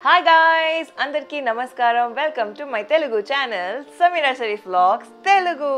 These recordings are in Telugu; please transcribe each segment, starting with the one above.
హాయ్ గాయ్స్ అందరికీ నమస్కారం welcome to my Telugu channel Sameera Sharif vlogs Telugu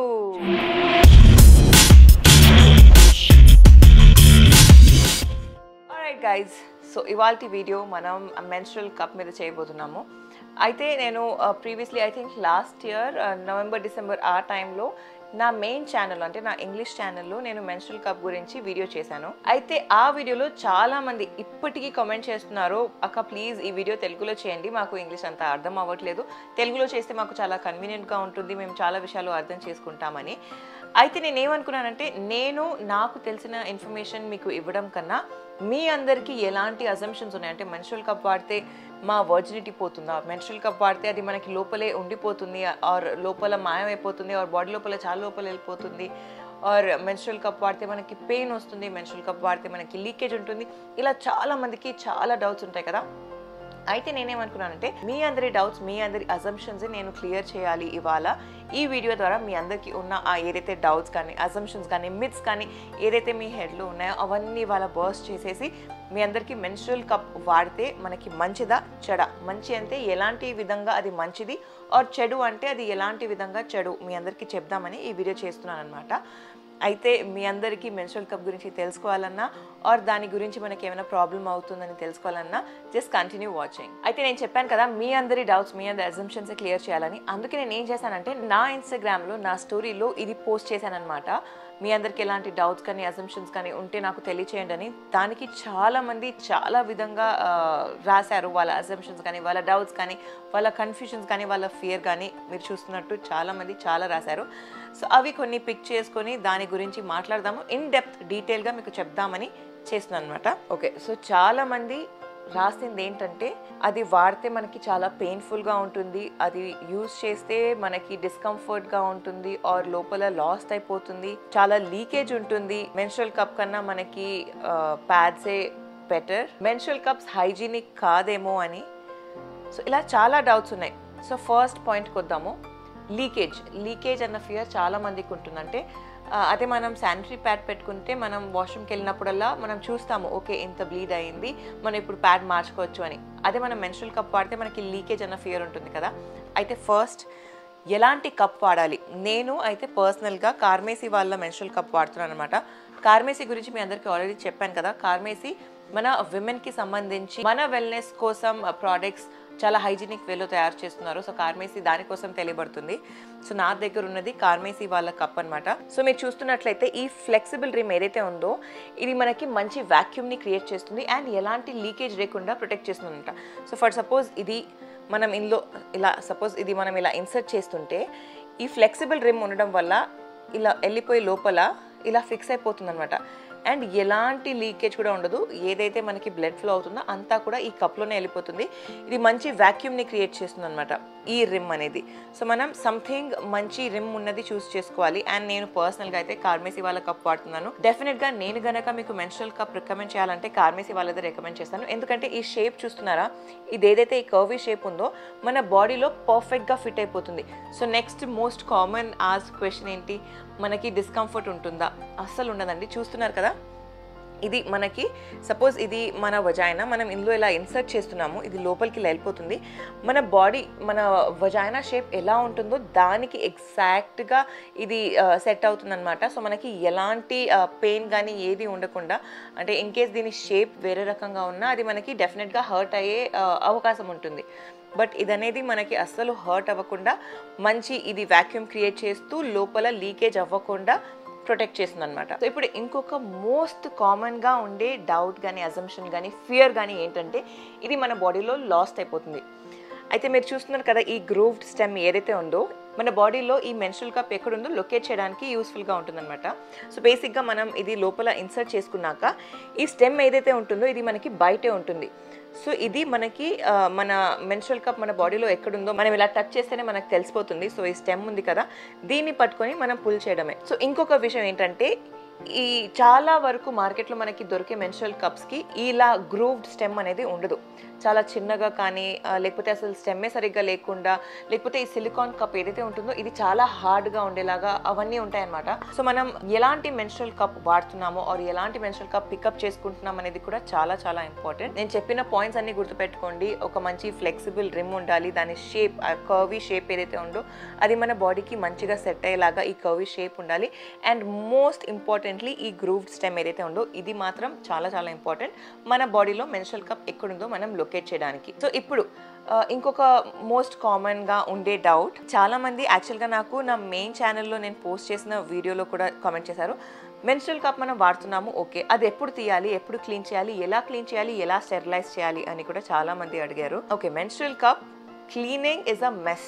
alright guys so ఇవాళ వీడియో మనం మెన్స్ట్రల్ కప్ మీద చేయబోతున్నాము అయితే నేను previously I think last year November December ఆ టైంలో నా మెయిన్ ఛానల్ అంటే నా ఇంగ్లీష్ ఛానల్లో నేను మెన్స్ట్రల్ కప్ గురించి వీడియో చేశాను అయితే ఆ వీడియోలో చాలా మంది ఇప్పటికీ కామెంట్ చేస్తున్నారు అక్క ప్లీజ్ ఈ వీడియో తెలుగులో చేయండి మాకు ఇంగ్లీష్ అంత అర్థం అవ్వట్లేదు తెలుగులో చేస్తే మాకు చాలా కన్వీనియంట్గా ఉంటుంది మేము చాలా విషయాలు అర్థం చేసుకుంటామని అయితే నేను ఏమనుకున్నానంటే నేను నాకు తెలిసిన ఇన్ఫర్మేషన్ మీకు ఇవ్వడం కన్నా మీ అందరికీ ఎలాంటి అజంప్షన్స్ ఉన్నాయి అంటే మెన్స్ట్రల్ కప్ వాడితే మా వర్జినిటీ పోతుందా మెన్స్ట్రల్ కప్ వాడితే అది మనకి లోపలే ఉండిపోతుంది ఆర్ లోపల మాయమైపోతుంది ఆర్ బాడీ లోపల చాలా లోపల వెళ్ళిపోతుంది ఆర్ మెన్స్ట్రల్ కప్ వాడితే మనకి పెయిన్ వస్తుంది మెన్స్ట్రల్ కప్ వాడితే మనకి లీకేజ్ ఉంటుంది ఇలా చాలా మందికి చాలా డౌట్స్ ఉంటాయి కదా అయితే నేనేమనుకున్నానంటే మీ అందరి డౌట్స్ మీ అందరి అజంప్షన్స్ నేను క్లియర్ చేయాలి ఇవాళ ఈ వీడియో ద్వారా మీ అందరికీ ఉన్న ఆ ఏదైతే డౌట్స్ కానీ అజంప్షన్స్ కానీ మిత్స్ కానీ ఏదైతే మీ హెడ్లో ఉన్నాయో అవన్నీ వాళ్ళ బర్స్ట్ చేసేసి మీ అందరికీ మెన్స్ట్రల్ కప్ వాడితే మనకి మంచిదా చెడ మంచి అంటే ఎలాంటి విధంగా అది మంచిది ఆర్ చెడు అంటే అది ఎలాంటి విధంగా చెడు మీ అందరికీ చెప్దామని ఈ వీడియో చేస్తున్నాను అనమాట అయితే మీ అందరికీ మెన్స్ట్రల్ కప్ గురించి తెలుసుకోవాలన్నా ఆర్ దాని గురించి మనకి ఏమైనా ప్రాబ్లం అవుతుందని తెలుసుకోవాలన్నా జస్ట్ కంటిన్యూ వాచింగ్ అయితే నేను చెప్పాను కదా మీ అందరి డౌట్స్ మీ అందరి అజంప్షన్స్ క్లియర్ చేయాలని అందుకే నేను ఏం చేశానంటే నా ఇన్స్టాగ్రామ్లో నా స్టోరీలో ఇది పోస్ట్ చేశానమాట మీ అందరికి ఎలాంటి డౌట్స్ కానీ అజంప్షన్స్ కానీ ఉంటే నాకు తెలియచేయండి అని దానికి చాలా మంది చాలా విధంగా ఆ, రాశారు వాళ్ళ అజంప్షన్స్ కానీ వాళ్ళ డౌట్స్ కానీ వాళ్ళ కన్ఫ్యూషన్స్ కానీ వాళ్ళ ఫియర్ కానీ మీరు చూస్తున్నట్టు చాలా మంది చాలా రాశారు సో అవి కొన్ని పిక్ చేసుకొని దాని గురించి మాట్లాడదాము ఇన్ డెప్త్ డీటెయిల్గా మీకు చెప్దామని చేస్తున్నాను అనమాట ఓకే సో చాలా మంది రాసింది ఏంటంటే అది వాడితే మనకి చాలా పెయిన్ఫుల్గా ఉంటుంది అది యూజ్ చేస్తే మనకి డిస్కంఫర్ట్గా ఉంటుంది ఆర్ లోపల లాస్ట్ అయిపోతుంది చాలా లీకేజ్ ఉంటుంది మెన్స్ట్రల్ కప్ కన్నా మనకి ప్యాడ్సే బెటర్ మెన్స్ట్రల్ కప్స్ హైజీనిక్ కాదేమో అని సో ఇలా చాలా డౌట్స్ ఉన్నాయి సో ఫస్ట్ పాయింట్కి వద్దాము లీకేజ్ లీకేజ్ అన్న ఫియర్ చాలా మందికి ఉంటుందంటే ఆ, అదే మనం శానిటరీ ప్యాడ్ పెట్టుకుంటే మనం వాష్రూమ్కి వెళ్ళినప్పుడల్లా మనం చూస్తాము ఓకే ఇంత బ్లీడ్ అయింది మనం ఇప్పుడు ప్యాడ్ మార్చుకోవచ్చు అని అదే మనం మెన్స్ట్రల్ కప్ వాడితే మనకి లీకేజ్ అన్న ఫియర్ ఉంటుంది కదా అయితే ఫస్ట్ ఎలాంటి కప్ వాడాలి నేను అయితే పర్సనల్గా కార్మేసి వాళ్ళ మెన్స్ట్రల్ కప్ వాడుతున్నాను అనమాట కార్మేసి గురించి మీ అందరికీ ఆల్రెడీ చెప్పాను కదా కార్మేసి మన విమెన్కి సంబంధించి మన వెల్నెస్ కోసం ప్రోడక్ట్స్ చాలా హైజీనిక్ వేలో తయారు చేస్తున్నారు సో కార్మేసి దానికోసం తెలియబడుతుంది సో నా దగ్గర ఉన్నది కార్మేసి వాళ్ళ కప్ అనమాట సో మీరు చూస్తున్నట్లయితే ఈ ఫ్లెక్సిబుల్ రిమ్ ఏదైతే ఉందో ఇది మనకి మంచి వాక్యూమ్ని క్రియేట్ చేస్తుంది అండ్ ఎలాంటి లీకేజ్ లేకుండా ప్రొటెక్ట్ చేస్తుందంట సో ఫర్ సపోజ్ ఇది మనం ఇందులో ఇలా సపోజ్ ఇది మనం ఇలా ఇన్సర్ట్ చేస్తుంటే ఈ ఫ్లెక్సిబుల్ రిమ్ ఉండడం వల్ల ఇలా వెళ్ళిపోయి లోపల ఇలా ఫిక్స్ అయిపోతుంది అనమాట అండ్ ఎలాంటి లీకేజ్ కూడా ఉండదు ఏదైతే మనకి బ్లడ్ ఫ్లో అవుతుందో అంతా కూడా ఈ కప్లోనే వెళ్ళిపోతుంది ఇది మంచి వాక్యూమ్ని క్రియేట్ చేస్తుంది అనమాట ఈ రిమ్ అనేది సో మనం సంథింగ్ మంచి రిమ్ ఉన్నది చూస్ చేసుకోవాలి అండ్ నేను పర్సనల్గా అయితే కార్మేసి వాళ్ళ కప్ వాడుతున్నాను డెఫినెట్గా నేను గనక మీకు మెన్స్ట్రల్ కప్ రికమెండ్ చేయాలంటే కార్మేసి వాళ్ళదే రికమెండ్ చేస్తాను ఎందుకంటే ఈ షేప్ చూస్తున్నారా ఇది ఏదైతే ఈ కర్వీ షేప్ ఉందో మన బాడీలో పర్ఫెక్ట్గా ఫిట్ అయిపోతుంది సో నెక్స్ట్ మోస్ట్ కామన్ ఆస్ క్వశ్చన్ ఏంటి మనకి డిస్కంఫర్ట్ ఉంటుందా అస్సలు ఉండదండి చూస్తున్నారు కదా ఇది మనకి సపోజ్ ఇది మన వజాయినా మనం ఇందులో ఇలా ఇన్సర్ట్ చేస్తున్నాము ఇది లోపలికి ఇలా వెళ్ళిపోతుంది మన బాడీ మన వజాయినా షేప్ ఎలా ఉంటుందో దానికి ఎగ్జాక్ట్గా ఇది సెట్ అవుతుంది అనమాట సో మనకి ఎలాంటి పెయిన్ కానీ ఏది ఉండకుండా అంటే ఇన్ కేస్ దీని షేప్ వేరే రకంగా ఉన్నా అది మనకి డెఫినెట్గా హర్ట్ అయ్యే ఆ, అవకాశం ఉంటుంది బట్ ఇదనేది మనకి అస్సలు హర్ట్ అవ్వకుండా మంచి ఇది వాక్యూమ్ క్రియేట్ చేస్తూ లోపల లీకేజ్ అవ్వకుండా ప్రొటెక్ట్ చేస్తుంది అనమాట సో ఇప్పుడు ఇంకొక మోస్ట్ కామన్గా ఉండే డౌట్ కానీ అజంప్షన్ కానీ ఫియర్ కానీ ఏంటంటే ఇది మన బాడీలో లాస్ట్ అయిపోతుంది అయితే మీరు చూస్తున్నారు కదా ఈ గ్రూవ్డ్ స్టెమ్ ఏదైతే ఉందో మన బాడీలో ఈ మెన్స్ట్రల్ కప్ ఎక్కడుందో లొకేట్ చేయడానికి యూస్ఫుల్గా ఉంటుందన్నమాట సో బేసిక్గా మనం ఇది లోపల ఇన్సర్ట్ చేసుకున్నాక ఈ స్టెమ్ ఏదైతే ఉంటుందో ఇది మనకి బయటే ఉంటుంది సో ఇది మనకి ఆ, మన మెన్స్ట్రల్ కప్ మన బాడీలో ఎక్కడుందో మనం ఇలా టచ్ చేస్తేనే మనకు తెలిసిపోతుంది సో ఈ స్టెమ్ ఉంది కదా దీన్ని పట్టుకొని మనం పుల్ చేయడమే సో ఇంకొక విషయం ఏంటంటే ఈ చాలా వరకు మార్కెట్లో మనకి దొరికే మెన్స్ట్రల్ కప్స్కి ఇలా గ్రూవ్డ్ స్టెమ్ అనేది ఉండదు చాలా చిన్నగా కానీ ఆ, లేకపోతే అసలు స్టెమ్మే సరిగ్గా లేకుండా లేకపోతే ఈ సిలికాన్ కప్ ఏదైతే ఉంటుందో ఇది చాలా హార్డ్గా ఉండేలాగా అవన్నీ ఉంటాయన్నమాట సో మనం ఎలాంటి మెన్స్ట్రల్ కప్ వాడుతున్నామో ఆర్ ఎలాంటి మెన్స్ట్రల్ కప్ పికప్ చేసుకుంటున్నాం అనేది కూడా చాలా చాలా ఇంపార్టెంట్ నేను చెప్పిన పాయింట్స్ అన్ని గుర్తుపెట్టుకోండి ఒక మంచి ఫ్లెక్సిబుల్ రిమ్ ఉండాలి దాని షేప్ కర్వీ షేప్ ఏదైతే ఉందో అది మన బాడీకి మంచిగా సెట్ అయ్యేలాగా ఈ కర్వీ షేప్ ఉండాలి అండ్ మోస్ట్ ఇంపార్టెంట్లీ ఈ గ్రూవ్డ్ స్టెమ్ ఏదైతే ఉందో ఇది మాత్రం చాలా చాలా ఇంపార్టెంట్ మన బాడీలో మెన్స్ట్రల్ కప్ ఎక్కడుందో మనం లొకేట్ చేయడానికి సో ఇప్పుడు ఆ, ఇంకొక మోస్ట్ కామన్గా ఉండే డౌట్ చాలా మంది యాక్చువల్గా నాకు నా మెయిన్ ఛానల్లో నేను పోస్ట్ చేసిన వీడియోలో కూడా కామెంట్ చేశారు మెన్స్ట్రల్ కప్ మనం వాడుతున్నాము ఓకే అది ఎప్పుడు తీయాలి ఎప్పుడు క్లీన్ చేయాలి ఎలా క్లీన్ చేయాలి ఎలా స్టెరిలైజ్ చేయాలి అని కూడా చాలా మంది అడిగారు okay menstrual cup cleaning is a mess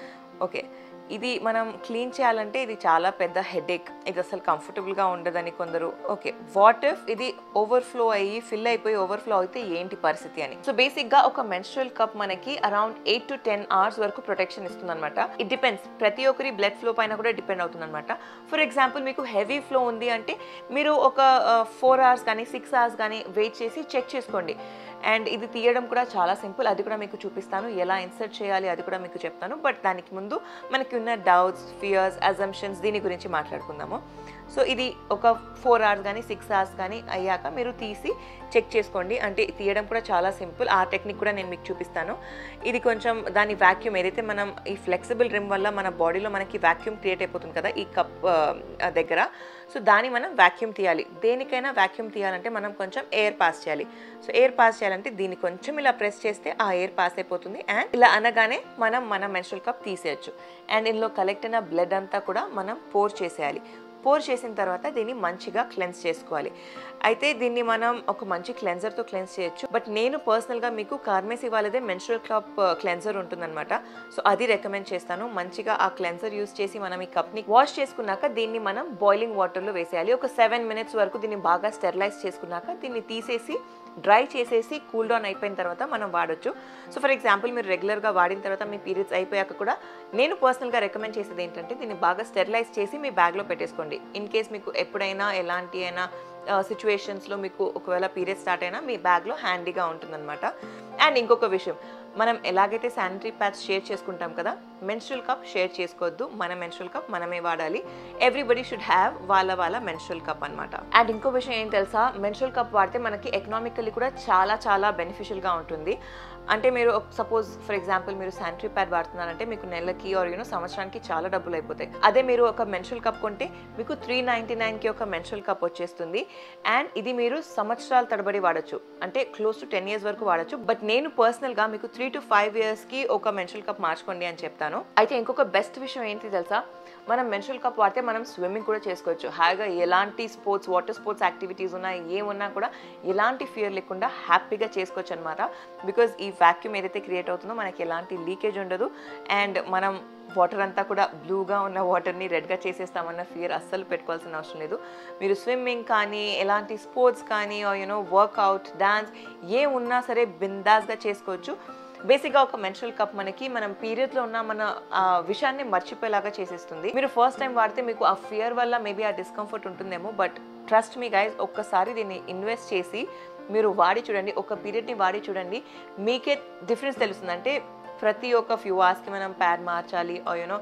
okay ఇది మనం క్లీన్ చేయాలంటే ఇది చాలా పెద్ద హెడేక్ ఇది అసలు కంఫర్టబుల్గా ఉండదని కొందరు ఓకే వాట్ ఇఫ్ ఇది ఓవర్ఫ్లో అయ్యి ఫిల్ అయిపోయి ఓవర్ఫ్లో అయితే ఏంటి పరిస్థితి అని సో బేసిక్గా ఒక మెన్స్ట్రల్ కప్ మనకి around eight to ten hours వరకు ప్రొటెక్షన్ ఇస్తుంది అనమాట ఇట్ డిపెండ్స్ ప్రతి ఒక్కరి బ్లడ్ ఫ్లో పైన కూడా డిపెండ్ అవుతుంది అనమాట ఫర్ ఎగ్జాంపుల్ మీకు హెవీ ఫ్లో ఉంది అంటే మీరు ఒక ఫోర్ అవర్స్ కానీ సిక్స్ అవర్స్ కానీ వెయిట్ చేసి చెక్ చేసుకోండి అండ్ ఇది తీయడం కూడా చాలా సింపుల్ అది కూడా మీకు చూపిస్తాను ఎలా ఇన్సర్ట్ చేయాలి అది కూడా మీకు చెప్తాను బట్ దానికి ముందు మనకి ఉన్న డౌట్స్ ఫియర్స్ అజంప్షన్స్ దీని గురించి మాట్లాడుకుందాము సో ఇది ఒక ఫోర్ అవర్స్ కానీ సిక్స్ అవర్స్ కానీ అయ్యాక మీరు తీసి చెక్ చేసుకోండి అంటే తీయడం కూడా చాలా సింపుల్ ఆ టెక్నిక్ కూడా నేను మీకు చూపిస్తాను ఇది కొంచెం దాని వాక్యూమ్ ఏదైతే మనం ఈ ఫ్లెక్సిబుల్ రిమ్ వల్ల మన బాడీలో మనకి వాక్యూమ్ క్రియేట్ అయిపోతుంది కదా ఈ కప్ దగ్గర సో దాన్ని మనం వాక్యూమ్ తీయాలి దేనికైనా వాక్యూమ్ తీయాలంటే మనం కొంచెం ఎయిర్ పాస్ చేయాలి సో ఎయిర్ పాస్ చేయాలంటే దీన్ని కొంచెం ఇలా ప్రెస్ చేస్తే ఆ ఎయిర్ పాస్ అయిపోతుంది అండ్ ఇలా అనగానే మనం మన మెన్స్ట్రల్ కప్ తీసేయచ్చు అండ్ ఇందులో కలెక్ట్ అయిన బ్లడ్ అంతా కూడా మనం పోర్ చేసేయాలి పోర్ చేసిన తర్వాత దీన్ని మంచిగా క్లెన్స్ చేసుకోవాలి అయితే దీన్ని మనం ఒక మంచి క్లెన్జర్తో క్లెన్స్ చేయొచ్చు బట్ నేను పర్సనల్గా మీకు కార్మేసి వాళ్ళదే మెన్స్ట్రల్ కప్ క్లెన్జర్ ఉంటుందన్నమాట సో అది రికమెండ్ చేస్తాను మంచిగా ఆ క్లెన్జర్ యూస్ చేసి మనం ఈ కప్ని వాష్ చేసుకున్నాక దీన్ని మనం బాయిలింగ్ వాటర్లో వేసేయాలి ఒక సెవెన్ మినిట్స్ వరకు దీన్ని బాగా స్టెరిలైజ్ చేసుకున్నాక దీన్ని తీసేసి డ్రై చేసేసి కూల్ డౌన్ అయిపోయిన తర్వాత మనం వాడొచ్చు సో ఫర్ ఎగ్జాంపుల్ మీరు రెగ్యులర్గా వాడిన తర్వాత మీ పీరియడ్స్ అయిపోయాక కూడా నేను పర్సనల్గా రికమెండ్ చేసేది ఏంటంటే దీన్ని బాగా స్టెరిలైజ్ చేసి మీ బ్యాగ్లో పెట్టేసుకోండి ఇన్ కేస్ మీకు ఎప్పుడైనా ఎలాంటి అయినా సిచ్యువేషన్స్లో మీకు ఒకవేళ పీరియడ్ స్టార్ట్ అయినా మీ బ్యాగ్లో హ్యాండీగా ఉంటుందన్నమాట అండ్ ఇంకొక విషయం మనం ఎలాగైతే శానిటరీ ప్యాడ్స్ షేర్ చేసుకుంటాం కదా మెన్స్ట్రల్ కప్ షేర్ చేసుకోవద్దు మన మెన్స్ట్రల్ కప్ మనమే వాడాలి ఎవ్రీబడి షుడ్ హ్యావ్ వాళ్ళ వాళ్ళ మెన్స్ట్రల్ కప్ అనమాట అండ్ ఇంకో విషయం ఏం తెలుసా మెన్స్ట్రల్ కప్ వాడితే మనకి ఎకనామికల్లీ కూడా చాలా చాలా బెనిఫిషియల్గా ఉంటుంది అంటే మీరు సపోజ్ ఫర్ ఎగ్జాంపుల్ మీరు శానిటరీ ప్యాడ్ వాడుతున్నారంటే మీకు నెలకి ఆర్ యూనో సంవత్సరానికి చాలా డబ్బులు అయిపోతాయి అదే మీరు ఒక మెన్స్ట్రల్ కప్ కొంటే మీకు త్రీ నైంటీ నైన్కి ఒక మెన్స్ట్రల్ కప్ వచ్చేస్తుంది అండ్ ఇది మీరు సంవత్సరాల తడబడి వాడచ్చు అంటే క్లోజ్ టు టెన్ ఇయర్స్ వరకు వాడచ్చు బట్ నేను పర్సనల్గా మీకు త్రీ టు ఫైవ్ ఇయర్స్కి ఒక మెన్స్ట్రల్ కప్ మార్చుకోండి అని చెప్తాను అయితే ఇంకొక బెస్ట్ విషయం ఏంటి తెలుసా మనం మెన్స్ట్రల్ కప్ వాడితే మనం స్విమ్మింగ్ కూడా చేసుకోవచ్చు హాయిగా ఎలాంటి స్పోర్ట్స్ వాటర్ స్పోర్ట్స్ యాక్టివిటీస్ ఉన్నా ఏమున్నా కూడా ఎలాంటి ఫియర్ లేకుండా హ్యాపీగా చేసుకోవచ్చు అనమాట బికాజ్ ఈ వాక్యూమ్ ఏదైతే క్రియేట్ అవుతుందో మనకి ఎలాంటి లీకేజ్ ఉండదు అండ్ మనం వాటర్ అంతా కూడా బ్లూగా ఉన్న వాటర్ని రెడ్గా చేసేస్తామన్న ఫియర్ అస్సలు పెట్టుకోవాల్సిన అవసరం లేదు మీరు స్విమ్మింగ్ కానీ ఎలాంటి స్పోర్ట్స్ కానీ యూనో వర్కౌట్ డాన్స్ ఏ ఉన్నా సరే బిందాస్గా చేసుకోవచ్చు బేసిక్గా ఒక మెన్స్ట్రల్ కప్ మనకి మనం పీరియడ్లో ఉన్న మన ఆ విషయాన్ని మర్చిపోయేలాగా చేసేస్తుంది మీరు ఫస్ట్ టైం వాడితే మీకు ఆ ఫియర్ వల్ల మేబీ ఆ డిస్కంఫర్ట్ ఉంటుందేమో బట్ ట్రస్ట్ మీ గైజ్ ఒక్కసారి దీన్ని ఇన్వెస్ట్ చేసి మీరు వాడి చూడండి ఒక పీరియడ్ని వాడి చూడండి మీకే డిఫరెన్స్ తెలుస్తుంది అంటే ప్రతి ఒక్క ఫ్యూ అవర్స్కి మనం ప్యాడ్ మార్చాలి యూనో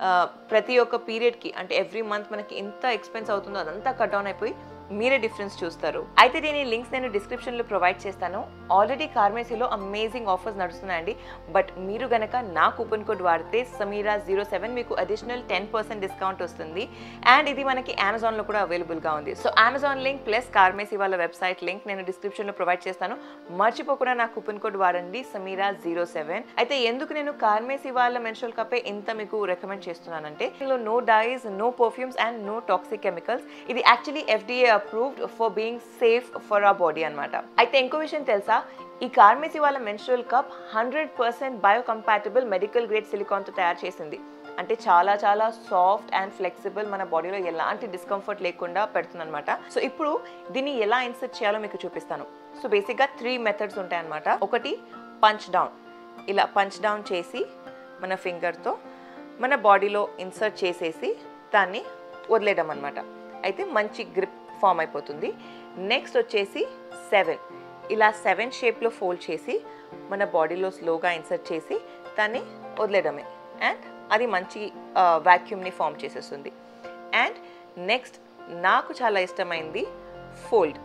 ప్రతి ఒక్క పీరియడ్కి అంటే ఎవ్రీ మంత్ మనకి ఎంత ఎక్స్పెన్స్ అవుతుందో అదంతా కట్ డౌన్ అయిపోయి మీరే డిఫరెన్స్ చూస్తారు అయితే దీని లింక్స్ నేను డిస్క్రిప్షన్లో ప్రొవైడ్ చేస్తాను ఆల్రెడీ కార్మేసీలో అమేజింగ్ ఆఫర్స్ నడుస్తున్నాయండి బట్ మీరు గనక నా కూపన్ కోడ్ వాడితే సమీరా జీరో సెవెన్ మీకు అడిషనల్ టెన్ పర్సెంట్ డిస్కౌంట్ వస్తుంది అండ్ ఇది మనకి అమెజాన్లో కూడా అవైలబుల్గా ఉంది so Amazon link plus Carmesi వాళ్ళ వెబ్సైట్ లింక్ నేను డిస్క్రిప్షన్లో ప్రొవైడ్ చేస్తాను మర్చిపోకుండా నా కూపన్ కోడ్ వాడండి సమీరా జీరో సెవెన్ అయితే ఎందుకు నేను కార్మేసీ వాళ్ళ మెన్షువల్ కప్పే ఇంత మీకు రికమెండ్ చేస్తున్నానంటే ఇందులో no dyes no perfumes and no toxic chemicals ఇది actually FDA approved for being safe for a body అనమాట అయితే ఇంకో విషయం తెలుసా ఈ కార్మేసీ వాళ్ళ menstrual cup hundred percent biocompatible medical grade సిలికాన్తో తయారు చేసింది అంటే చాలా చాలా సాఫ్ట్ అండ్ ఫ్లెక్సిబుల్ మన బాడీలో ఎలాంటి డిస్కంఫర్ట్ లేకుండా పెడుతుందన్నమాట సో ఇప్పుడు దీన్ని ఎలా ఇన్సర్ట్ చేయాలో మీకు చూపిస్తాను సో బేసిక్గా త్రీ మెథడ్స్ ఉంటాయన్నమాట ఒకటి పంచ్ డౌన్ ఇలా పంచ్ డౌన్ చేసి మన ఫింగర్తో మన బాడీలో ఇన్సర్ట్ చేసేసి దాన్ని వదిలేయడం అనమాట అయితే మంచి గ్రిప్ ఫామ్ అయిపోతుంది నెక్స్ట్ వచ్చేసి సెవెన్ ఇలా సెవెన్ షేప్లో ఫోల్డ్ చేసి మన బాడీలో స్లోగా ఇన్సర్ట్ చేసి దాన్ని వదిలేయడమే అండ్ అది మంచి వ్యాక్యూమ్ని ఫామ్ చేసేస్తుంది అండ్ నెక్స్ట్ నాకు చాలా ఇష్టమైంది ఫోల్డ్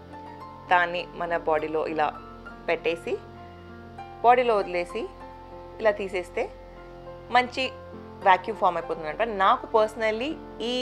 దాన్ని మన బాడీలో ఇలా పెట్టేసి బాడీలో వదిలేసి ఇలా తీసేస్తే మంచి వాక్యూమ్ ఫామ్ అయిపోతుంది అనమాట నాకు పర్సనల్లీ ఈ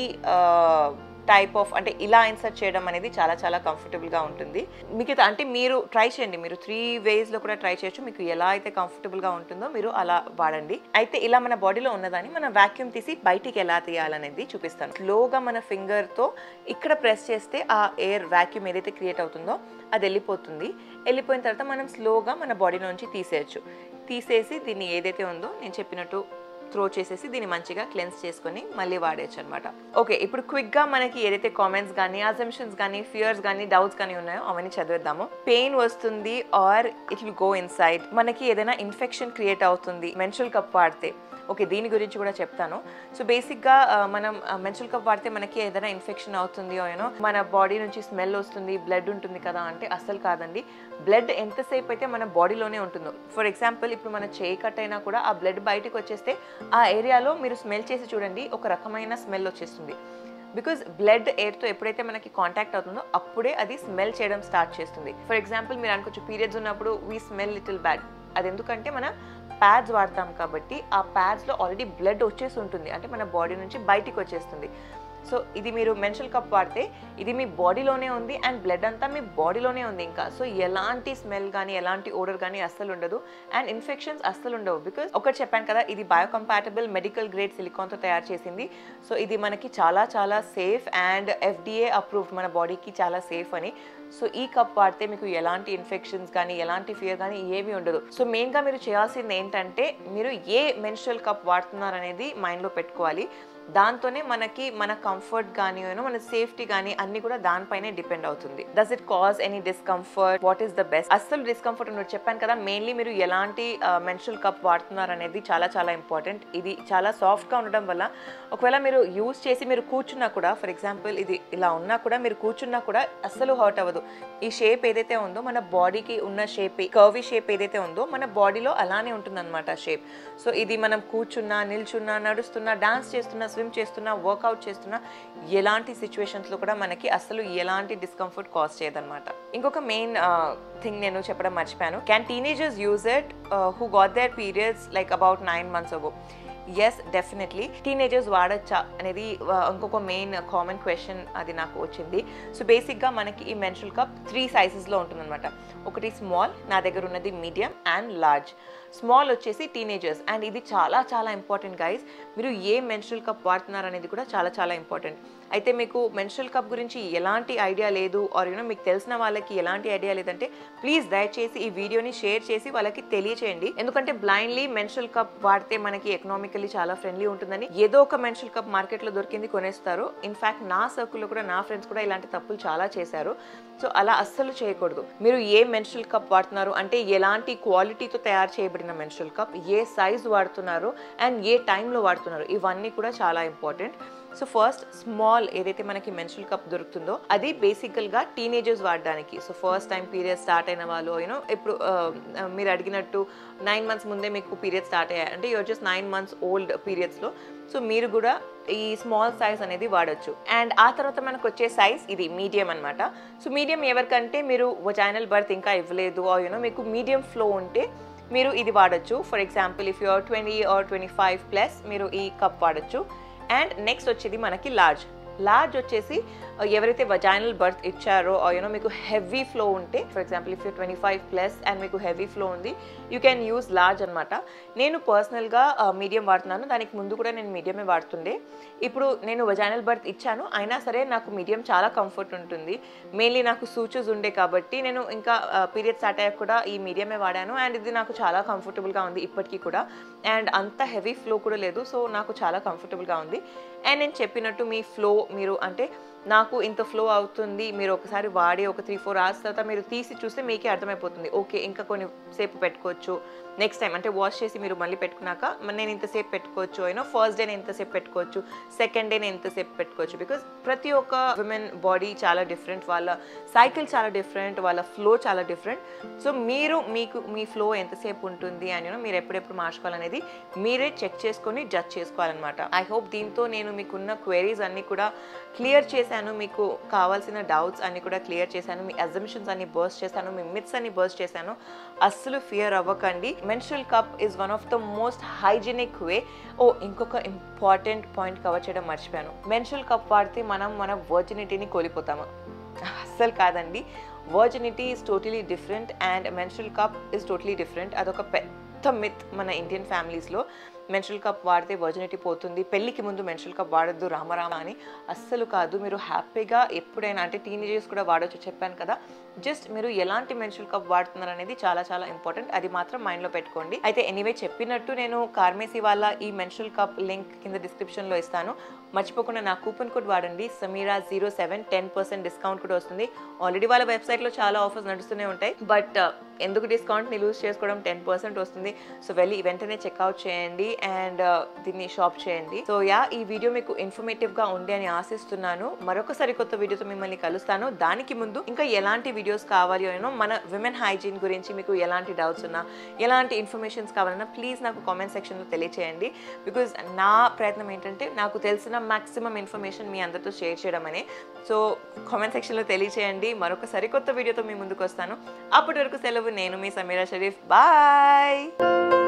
టైప్ ఆఫ్ అంటే ఇలా ఇన్సర్ట్ చేయడం అనేది చాలా చాలా కంఫర్టబుల్గా ఉంటుంది మిగతా అంటే మీరు ట్రై చేయండి మీరు త్రీ వేస్లో కూడా ట్రై చేయొచ్చు మీకు ఎలా అయితే కంఫర్టబుల్గా ఉంటుందో మీరు అలా వాడండి అయితే ఇలా మన బాడీలో ఉన్నదాన్ని మనం వాక్యూమ్ తీసి బయటికి ఎలా తీయాలనేది చూపిస్తాను స్లోగా మన ఫింగర్తో ఇక్కడ ప్రెస్ చేస్తే ఆ ఎయిర్ వాక్యూమ్ ఏదైతే క్రియేట్ అవుతుందో అది వెళ్ళిపోతుంది వెళ్ళిపోయిన తర్వాత మనం స్లోగా మన బాడీలోంచి తీసేయచ్చు తీసేసి దీన్ని ఏదైతే ఉందో నేను చెప్పినట్టు త్రో చేసేసి దీన్ని మంచిగా క్లెన్స్ చేసుకొని మళ్ళీ వాడేయచ్చు అనమాట ఓకే ఇప్పుడు క్విక్గా మనకి ఏదైతే కామెంట్స్ కానీ అజంప్షన్స్ కానీ ఫియర్స్ కానీ డౌట్స్ కానీ ఉన్నాయో అవన్నీ చదివేద్దాము పెయిన్ వస్తుంది or it will go inside మనకి ఏదైనా ఇన్ఫెక్షన్ క్రియేట్ అవుతుంది మెన్షువల్ కప్ వాడితే ఓకే దీని గురించి కూడా చెప్తాను సో బేసిక్గా మనం మెన్షువల్ కప్ వాడితే మనకి ఏదైనా ఇన్ఫెక్షన్ అవుతుంది యూనో మన బాడీ నుంచి స్మెల్ వస్తుంది బ్లడ్ ఉంటుంది కదా అంటే అస్సలు కాదండి బ్లడ్ ఎంతసేపు అయితే మన బాడీలోనే ఉంటుందో ఫర్ ఎగ్జాంపుల్ ఇప్పుడు మన చేయి కట్ అయినా కూడా ఆ బ్లడ్ బయటకు వచ్చేస్తే ఆ ఏరియాలో మీరు స్మెల్ చేసి చూడండి ఒక రకమైన స్మెల్ వచ్చేస్తుంది బికాజ్ బ్లడ్ ఎయిర్తో ఎప్పుడైతే మనకి కాంటాక్ట్ అవుతుందో అప్పుడే అది స్మెల్ చేయడం స్టార్ట్ చేస్తుంది ఫర్ ఎగ్జాంపుల్ మీరు అనుకోవచ్చు పీరియడ్స్ ఉన్నప్పుడు వీ స్మెల్ లిటిల్ బ్యాడ్ అది ఎందుకంటే మనం ప్యాడ్స్ వాడతాం కాబట్టి ఆ ప్యాడ్స్లో ఆల్రెడీ బ్లడ్ వచ్చేసి ఉంటుంది అంటే మన బాడీ నుంచి బయటికి వచ్చేస్తుంది సో ఇది మీరు మెన్షల్ కప్ వాడితే ఇది మీ బాడీలోనే ఉంది అండ్ బ్లడ్ అంతా మీ బాడీలోనే ఉంది ఇంకా సో ఎలాంటి స్మెల్ కానీ ఎలాంటి ఓడర్ కానీ అస్సలు ఉండదు అండ్ ఇన్ఫెక్షన్స్ అస్సలు ఉండవు బికాస్ ఒకటి చెప్పాను కదా ఇది బయోకంపాటబుల్ మెడికల్ గ్రేడ్ సిలికాన్తో తయారు చేసింది సో ఇది మనకి చాలా చాలా సేఫ్ అండ్ ఎఫ్డిఏ అప్రూవ్డ్ మన బాడీకి చాలా సేఫ్ అని సో ఈ కప్ వాడితే మీకు ఎలాంటి ఇన్ఫెక్షన్స్ కానీ ఎలాంటి ఫియర్ కానీ ఏమీ ఉండదు సో మెయిన్గా మీరు చేయాల్సింది ఏంటంటే మీరు ఏ మెన్స్ట్రల్ కప్ వాడుతున్నారు అనేది మైండ్లో పెట్టుకోవాలి దాంతోనే మనకి మన కంఫర్ట్ కానీ మన సేఫ్టీ కానీ అన్ని కూడా దానిపైనే డిపెండ్ అవుతుంది does it cause any discomfort what is the best అస్సలు డిస్కంఫర్ట్ ఉన్నట్టు చెప్పాను కదా మెయిన్లీ మీరు ఎలాంటి మెన్స్ట్రల్ కప్ వాడుతున్నారు అనేది చాలా చాలా ఇంపార్టెంట్ ఇది చాలా సాఫ్ట్గా ఉండడం వల్ల ఒకవేళ మీరు యూజ్ చేసి మీరు కూర్చున్నా కూడా ఫర్ ఎగ్జాంపుల్ ఇది ఇలా ఉన్నా కూడా మీరు కూర్చున్నా కూడా అస్సలు హర్ట్ అవ్వదు ఈ షేప్ ఏదైతే ఉందో మన బాడీకి ఉన్న షేప్ కర్వీ షేప్ ఏదైతే ఉందో మన బాడీలో అలానే ఉంటుంది అనమాట షేప్ సో ఇది మనం కూర్చున్నా నిల్చున్నా నడుస్తున్నా డాన్స్ చేస్తున్నా స్విమ్ చేస్తున్నా వర్కౌట్ చేస్తున్నా ఎలాంటి సిచ్యువేషన్స్లో కూడా మనకి అసలు ఎలాంటి డిస్కంఫర్ట్ కాజ్ చేయదన్నమాట ఇంకొక మెయిన్ థింగ్ నేను చెప్పడం మర్చిపోయాను can teenagers use it who got their periods like about nine months ago yes definitely teenagers వాడచ్చా అనేది uh, ఇంకొక మెయిన్ కామన్ క్వశ్చన్ అది నాకు వచ్చింది సో బేసిక్గా మనకి ఈ మెన్షువల్ కప్ త్రీ సైజెస్లో ఉంటుందన్నమాట ఒకటి స్మాల్ నా దగ్గర ఉన్నది మీడియం అండ్ లార్జ్ స్మాల్ వచ్చేసి టీనేజర్స్ అండ్ ఇది చాలా చాలా ఇంపార్టెంట్ గైస్ మీరు ఏ మెన్స్ట్రల్ కప్ వాడుతున్నారు అనేది కూడా చాలా చాలా ఇంపార్టెంట్ అయితే మీకు మెన్స్ట్రల్ కప్ గురించి ఎలాంటి ఐడియా లేదు ఆర్ యూనో మీకు తెలిసిన వాళ్ళకి ఎలాంటి ఐడియా లేదంటే ప్లీజ్ దయచేసి ఈ వీడియోని షేర్ చేసి వాళ్ళకి తెలియచేయండి ఎందుకంటే బ్లైండ్లీ మెన్స్ట్రల్ కప్ వాడితే మనకి ఎకనామికల్లీ చాలా ఫ్రెండ్లీ ఉంటుందని ఏదో ఒక మెన్స్ట్రల్ కప్ మార్కెట్లో దొరికింది కొనేస్తారు ఇన్ఫాక్ట్ నా సర్కిల్లో కూడా నా ఫ్రెండ్స్ కూడా ఇలాంటి తప్పులు చాలా చేశారు సో అలా అస్సలు చేయకూడదు మీరు ఏ మెన్స్ట్రల్ కప్ వాడుతున్నారు అంటే ఎలాంటి క్వాలిటీతో తయారు చేయబడిన మెన్స్ట్రల్ కప్ ఏ సైజ్ వాడుతున్నారు అండ్ ఏ టైంలో వాడుతున్నారు ఇవన్నీ కూడా చాలా ఇంపార్టెంట్ సో ఫస్ట్ స్మాల్ ఏదైతే మనకి మెన్స్ట్రల్ కప్ దొరుకుతుందో అది బేసికల్గా టీనేజర్స్ వాడడానికి so first time period start అయిన వాళ్ళు యూనో ఇప్పుడు ఆ, మీరు అడిగినట్టు నైన్ మంత్స్ ముందే మీకు పీరియడ్ స్టార్ట్ అయ్యాయి అంటే you're just nine months old పీరియడ్స్లో సో మీరు కూడా ఈ స్మాల్ సైజ్ అనేది వాడొచ్చు అండ్ ఆ తర్వాత మనకు వచ్చే సైజ్ ఇది మీడియం అనమాట సో మీడియం ఎవరికంటే మీరు వజైనల్ బర్త్ ఇంకా ఇవ్వలేదు యూనో మీకు మీడియం ఫ్లో ఉంటే మీరు ఇది వాడచ్చు for example if you're twenty or twenty five plus మీరు ఈ కప్ వాడచ్చు అండ్ నెక్స్ట్ వచ్చేది మనకి లార్జ్ లార్జ్ వచ్చేసి uh, ఎవరైతే వజైనల్ బర్త్ ఇచ్చారో యూనో మీకు హెవీ ఫ్లో ఉంటే for example if you twenty five plus and మీకు హెవీ ఫ్లో ఉంది యూ క్యాన్ యూస్ లార్జ్ అనమాట నేను పర్సనల్గా మీడియం వాడుతున్నాను దానికి ముందు కూడా నేను మీడియమే వాడుతుండే ఇప్పుడు నేను వజైనల్ బర్త్ ఇచ్చాను అయినా సరే నాకు మీడియం చాలా కంఫర్ట్ ఉంటుంది మెయిన్లీ నాకు సూచస్ ఉండే కాబట్టి నేను ఇంకా పీరియడ్ స్టార్ట్ అయ్యాక కూడా ఈ మీడియమే వాడాను అండ్ ఇది నాకు చాలా కంఫర్టబుల్గా ఉంది ఇప్పటికీ కూడా అండ్ అంత హెవీ ఫ్లో కూడా లేదు సో నాకు చాలా కంఫర్టబుల్గా ఉంది అండ్ నేను చెప్పినట్టు మీ ఫ్లో మీరు అంటే నాకు ఇంత ఫ్లో అవుతుంది మీరు ఒకసారి వాడి ఒక త్రీ ఫోర్ అవర్స్ తర్వాత మీరు తీసి చూస్తే మీకే అర్థమైపోతుంది ఓకే ఇంకా కొన్ని సేపు పెట్టుకోవచ్చు నెక్స్ట్ టైం అంటే వాష్ చేసి మీరు మళ్ళీ పెట్టుకున్నాక మ- నేను ఇంతసేపు పెట్టుకోవచ్చు అయినా ఫస్ట్ డే నేను ఇంతసేపు పెట్టుకోవచ్చు సెకండ్ డే నేను ఇంతసేపు పెట్టుకోవచ్చు బికాజ్ ప్రతి ఒక్క విమెన్ బాడీ చాలా డిఫరెంట్ వాళ్ళ సైకిల్ చాలా డిఫరెంట్ వాళ్ళ ఫ్లో చాలా డిఫరెంట్ సో మీరు మీకు మీ ఫ్లో ఎంతసేపు ఉంటుంది అని you know, మీరు ఎప్పుడెప్పుడు మార్చుకోవాలనేది మీరే చెక్ చేసుకొని జడ్జ్ చేసుకోవాలన్నమాట ఐ హోప్ దీంతో నేను మీకున్న క్వైరీస్ అన్నీ కూడా క్లియర్ చేశాను మీకు కావాల్సిన డౌట్స్ అన్ని కూడా క్లియర్ చేశాను మీ అజంప్షన్స్ అన్ని బర్స్ట్ చేశాను మీ మిత్స్ అన్ని బర్స్ట్ చేశాను అస్సలు ఫియర్ అవ్వకండి menstrual cup is one of the most hygienic way ఓ ఇంకొక ఇంపార్టెంట్ పాయింట్ కవర్ చేయడం మర్చిపోయాను మెన్స్ట్రల్ కప్ వాడితే మనం మన వర్జినిటీని కోల్పోతాము అస్సలు కాదండి virginity is totally different and menstrual cup is totally different అదొక పెద్ద మిత్ మన ఇండియన్ ఫ్యామిలీస్లో మెన్స్ట్రల్ కప్ వాడితే వర్జినిటీ పోతుంది పెళ్ళికి ముందు మెన్స్ట్రల్ కప్ వాడొద్దు రామరామ అని అస్సలు కాదు మీరు హ్యాపీగా ఎప్పుడైనా అంటే టీనేజర్స్ కూడా వాడొచ్చు చెప్పాను కదా జస్ట్ మీరు ఎలాంటి మెన్స్ట్రల్ కప్ వాడుతున్నారు అనేది చాలా చాలా ఇంపార్టెంట్ అది మాత్రం మైండ్లో పెట్టుకోండి అయితే ఎనీవే చెప్పినట్టు నేను కార్మేసి వాళ్ళ ఈ మెన్స్ట్రల్ కప్ లింక్ కింద డిస్క్రిప్షన్లో ఇస్తాను మర్చిపోకుండా నా కూపన్ కోడ్ వాడండి Sameera zero seven ten percent discount కూడా వస్తుంది ఆల్రెడీ వాళ్ళ వెబ్సైట్లో చాలా ఆఫర్స్ నడుస్తూనే ఉంటాయి బట్ ఎందుకు డిస్కౌంట్ని లూజ్ చేసుకోవడం టెన్ పర్సెంట్ వస్తుంది సో వెళ్ళి వెంటనే చెక్అవుట్ చేయండి అండ్ దీన్ని షాప్ చేయండి సో యా ఈ వీడియో మీకు ఇన్ఫర్మేటివ్గా ఉంది అని ఆశిస్తున్నాను మరొకసారి కొత్త వీడియోతో మిమ్మల్ని కలుస్తాను దానికి ముందు ఇంకా ఎలాంటి వీడియోస్ కావాలి అనో మన విమెన్ హైజీన్ గురించి మీకు ఎలాంటి డౌట్స్ ఉన్నా ఎలాంటి ఇన్ఫర్మేషన్స్ కావాలన్నా ప్లీజ్ నాకు కామెంట్ సెక్షన్లో తెలియచేయండి బికాజ్ నా ప్రయత్నం ఏంటంటే నాకు తెలిసిన మాక్సిమం ఇన్ఫర్మేషన్ మీ అందరితో షేర్ చేయడం అనే సో కామెంట్ సెక్షన్లో తెలియచేయండి మరొక సరికొత్త వీడియోతో మీ ముందుకు వస్తాను అప్పటి వరకు సెలవు నేను మీ సమీరా షరీఫ్ బాయ్